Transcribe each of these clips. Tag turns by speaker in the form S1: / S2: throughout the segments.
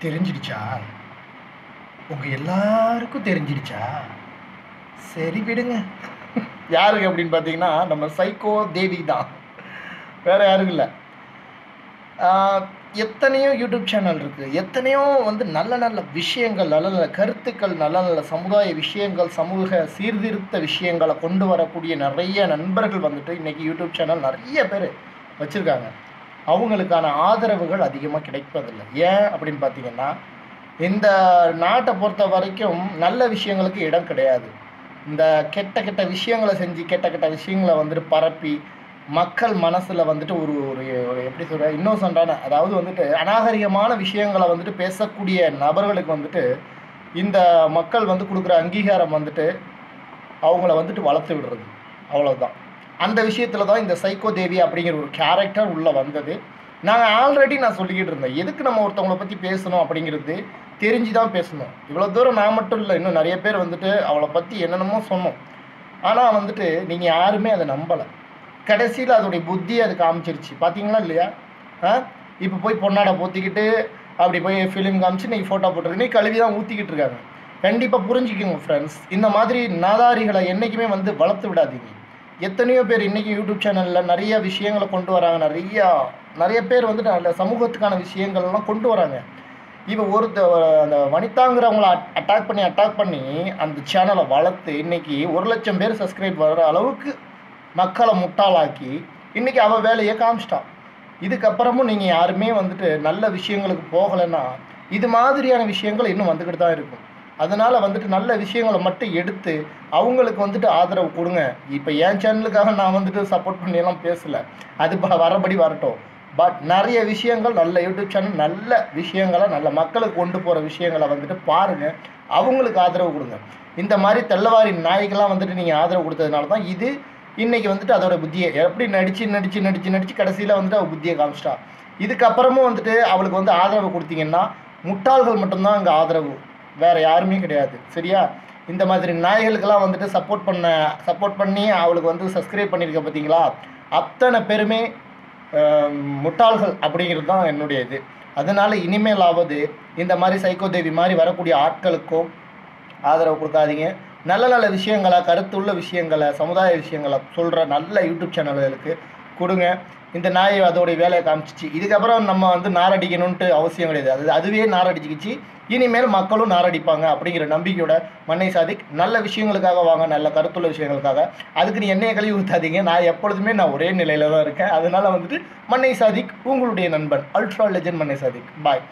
S1: தெரிஞ்சிடுச்சா உங்க எல்லாருக்கும் தெரிஞ்சிடுச்சா சரி விடுங்க யாருக்கு அப்படின்னு பார்த்தீங்கன்னா நம்ம சைக்கோ தேவி தான் வேற யாரும் இல்லை ஆஹ் எத்தனையோ யூடியூப் சேனல் இருக்குது எத்தனையோ வந்து நல்ல நல்ல விஷயங்கள் நல்ல நல்ல கருத்துக்கள் நல்ல நல்ல சமுதாய விஷயங்கள் சமூக சீர்திருத்த விஷயங்களை கொண்டு வரக்கூடிய நிறைய நண்பர்கள் வந்துட்டு இன்னைக்கு யூடியூப் சேனல் நிறைய பேர் வச்சுருக்காங்க அவங்களுக்கான ஆதரவுகள் அதிகமாக கிடைப்பதில்லை ஏன் அப்படின்னு பார்த்தீங்கன்னா இந்த நாட்டை பொறுத்த வரைக்கும் நல்ல விஷயங்களுக்கு இடம் கிடையாது இந்த கெட்ட கெட்ட விஷயங்களை செஞ்சு கெட்ட கெட்ட விஷயங்களை வந்துட்டு பரப்பி மக்கள் மனசில் வந்துட்டு ஒரு ஒரு ஒரு எப்படி சொல்ற இன்னோசண்டான அதாவது வந்துட்டு அநாகரிகமான விஷயங்களை வந்துட்டு பேசக்கூடிய நபர்களுக்கு வந்துட்டு இந்த மக்கள் வந்து கொடுக்குற அங்கீகாரம் வந்துட்டு அவங்கள வந்துட்டு வளர்த்து விடுறது அவ்வளவுதான் அந்த விஷயத்துல தான் இந்த சைக்கோ தேவி அப்படிங்கிற ஒரு கேரக்டர் உள்ளே வந்தது நான் ஆல்ரெடி நான் சொல்லிக்கிட்டு இருந்தேன் எதுக்கு நம்ம ஒருத்தவங்கள பற்றி பேசணும் அப்படிங்கிறது தெரிஞ்சு தான் பேசணும் இவ்வளோ தூரம் நான் மட்டும் இல்லை இன்னும் நிறைய பேர் வந்துட்டு அவளை பற்றி என்னென்னமோ சொன்னோம் ஆனால் வந்துட்டு நீங்கள் யாருமே அதை நம்பலை கடைசியில் அதோடைய புத்தி அது காமிச்சிருச்சு பார்த்தீங்களா இல்லையா ஆ இப்போ போய் பொன்னாடை போத்திக்கிட்டு அப்படி போய் ஃபிலிம் காமிச்சு நீ ஃபோட்டோ போட்டுருக்கு நீ கழுவி தான் ஊற்றிக்கிட்டு இருக்காங்க கண்டிப்பாக புரிஞ்சுக்கோங்க ஃப்ரெண்ட்ஸ் இந்த மாதிரி நாதாரிகளை என்றைக்குமே வந்து வளர்த்து விடாதீங்க எத்தனையோ பேர் இன்றைக்கி யூடியூப் சேனலில் நிறைய விஷயங்களை கொண்டு வராங்க நிறையா நிறைய பேர் வந்துட்டு நல்ல சமூகத்துக்கான விஷயங்கள்லாம் கொண்டு வராங்க இப்போ ஒருத்த அந்த வனிதாங்கிறவங்கள அட்டாக் பண்ணி அட்டாக் பண்ணி அந்த சேனலை வளர்த்து இன்னைக்கு ஒரு லட்சம் பேர் சப்ஸ்கிரைப் வர அளவுக்கு மக்களை முட்டாளாக்கி இன்னைக்கு அவள் வேலையை காமிச்சிட்டான் இதுக்கப்புறமும் நீங்கள் யாருமே வந்துட்டு நல்ல விஷயங்களுக்கு போகலைன்னா இது மாதிரியான விஷயங்கள் இன்னும் வந்துக்கிட்டு தான் இருக்கும் அதனால் வந்துட்டு நல்ல விஷயங்களை மட்டும் எடுத்து அவங்களுக்கு வந்துட்டு ஆதரவு கொடுங்க இப்போ என் சேனலுக்காக நான் வந்துட்டு சப்போர்ட் பண்ணியெல்லாம் பேசலை அது ப- வரபடி வரட்டும் பட் நிறைய விஷயங்கள் நல்ல யூடியூப் சேனல் நல்ல விஷயங்களை நல்ல மக்களுக்கு கொண்டு போகிற விஷயங்களை வந்துட்டு பாருங்கள் அவங்களுக்கு ஆதரவு கொடுங்க இந்த மாதிரி தெல்லவாரி நாய்க்கெல்லாம் வந்துட்டு நீங்கள் ஆதரவு கொடுத்ததுனால தான் இது இன்னைக்கு வந்துட்டு அதோட புத்தியை எப்படி நடிச்சு நடிச்சு நடிச்சு நடிச்சு கடைசியில் வந்துட்டு அவள் புத்தியை காமிச்சிட்டா இதுக்கப்புறமும் வந்துட்டு அவளுக்கு வந்து ஆதரவு கொடுத்தீங்கன்னா முட்டாள்கள் மட்டும்தான் அங்கே ஆதரவு வேற யாருமே கிடையாது சரியா இந்த மாதிரி நாய்களுக்கெல்லாம் வந்துட்டு சப்போர்ட் பண்ண சப்போர்ட் பண்ணி அவளுக்கு வந்து சப்ஸ்கிரைப் பண்ணியிருக்க பார்த்தீங்களா அத்தனை பேருமே ஆம், முட்டாள்கள் அப்படிங்கிறது தான் என்னுடைய இது அதனால இனிமேலாவது இந்த மாதிரி சைக்கோ தேவி மாதிரி வரக்கூடிய ஆட்களுக்கும் ஆதரவு கொடுக்காதீங்க நல்ல நல்ல விஷயங்களை கருத்துள்ள விஷயங்களை சமுதாய விஷயங்களை சொல்கிற நல்ல யூடியூப் சேனல்களுக்கு கொடுங்க இந்த நாய் அதோடைய வேலையை காமிச்சிச்சு இதுக்கப்புறம் நம்ம வந்து நாரடிக்கணுன்ட்டு அவசியம் கிடையாது அது அதுவே நாரடிச்சிக்கிச்சு இனிமேல் மக்களும் நாரடிப்பாங்க அப்படிங்கிற நம்பிக்கையோட மண்ணை சாதிக் நல்ல விஷயங்களுக்காக வாங்க நல்ல கருத்துள்ள விஷயங்களுக்காக அதுக்கு நீ எண்ணெயை கழுவி ஊற்றாதீங்க நான் எப்பொழுதுமே நான் ஒரே நிலையில தான் இருக்கேன் அதனால வந்துட்டு மண்ணை சாதிக் உங்களுடைய நண்பன் அல்ட்ரா லெஜண்ட் மண்ணை சாதிக் பாய்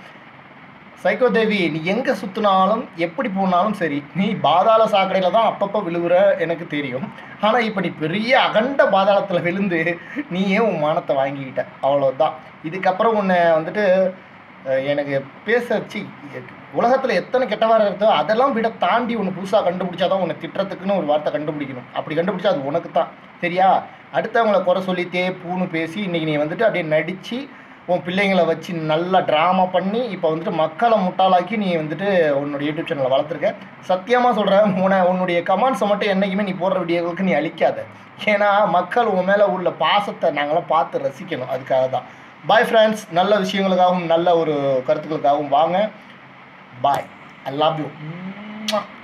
S1: சைக்கோ தேவி நீ எங்கே சுற்றினாலும் எப்படி போனாலும் சரி நீ பாதாள சாக்கடையில் தான் அப்பப்போ விழுகுற எனக்கு தெரியும் ஆனால் இப்போ நீ பெரிய அகண்ட பாதாளத்தில் விழுந்து நீயே உன் மானத்தை வாங்கிக்கிட்ட அவ்வளோதான் இதுக்கப்புறம் உன்னை வந்துட்டு அஹ், எனக்கு பேச வச்சு உலகத்தில் எத்தனை கெட்டவாரம் இருக்கோ அதெல்லாம் விட தாண்டி ஒன்று புதுசாக கண்டுபிடிச்சாதான் உன்னை திட்டுறதுக்குன்னு ஒரு வார்த்தை கண்டுபிடிக்கணும் அப்படி கண்டுபிடிச்சா அது உனக்கு தான் சரியா அடுத்தவங்கள குறை சொல்லி தே பூன்னு பேசி இன்னைக்கு நீ வந்துட்டு அப்படியே நடித்து உன் பிள்ளைங்களை வச்சு நல்லா ட்ராமா பண்ணி இப்போ வந்துட்டு மக்களை முட்டாளாக்கி நீ வந்துட்டு உன்னோட யூடியூப் சேனலை வளர்த்துருக்க சத்தியமாக சொல்கிறேன் உன உன்னுடைய கமெண்ட்ஸை மட்டும் என்றைக்குமே நீ போடுற வீடியோகளுக்கு நீ அழிக்காத ஏன்னா மக்கள் உன் மேலே உள்ள பாசத்தை நாங்களாம் பார்த்து ரசிக்கணும் அதுக்காக தான் பாய் ஃப்ரெண்ட்ஸ் நல்ல விஷயங்களுக்காகவும் நல்ல ஒரு கருத்துக்களுக்காகவும் வாங்க பாய் ஐ லவ் யூ